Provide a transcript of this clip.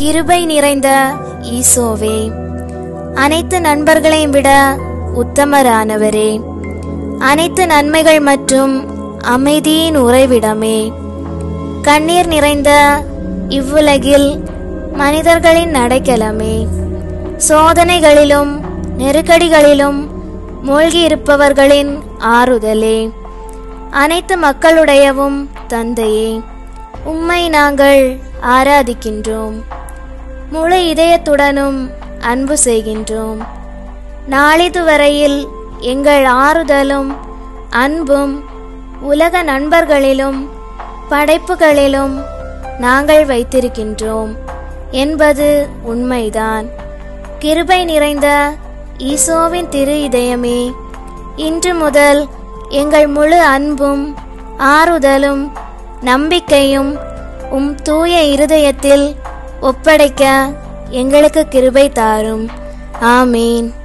கிருபை நிறைந்த ஈசோவே அனைத்து நண்பர்களையும் விட உத்தமரானவரே அனைத்து நன்மைகள் மற்றும் அமைதியின் உறைவிடமே கண்ணீர் நிறைந்த இவ்வுலகில் மனிதர்களின் நடைக்கலமே சோதனைகளிலும் நெருக்கடிகளிலும் மூழ்கியிருப்பவர்களின் ஆறுதலே அனைத்து மக்களுடையவும் தந்தையே உம்மை நாங்கள் ஆராதிக்கின்றோம் முழு இதயத்துடனும் அன்பு செய்கின்றோம் நாளிதுவரையில் எங்கள் ஆறுதலும் அன்பும் உலக நண்பர்களிலும் படைப்புகளிலும் நாங்கள் வைத்திருக்கின்றோம் என்பது உண்மைதான் கிருபை நிறைந்த ஈசோவின் திரு இதயமே இன்று முதல் எங்கள் முழு அன்பும் ஆறுதலும் நம்பிக்கையும் உம் தூய இருதயத்தில் ஒப்படைக்க எங்களுக்கு கிருபை தாரும் ஆமீன்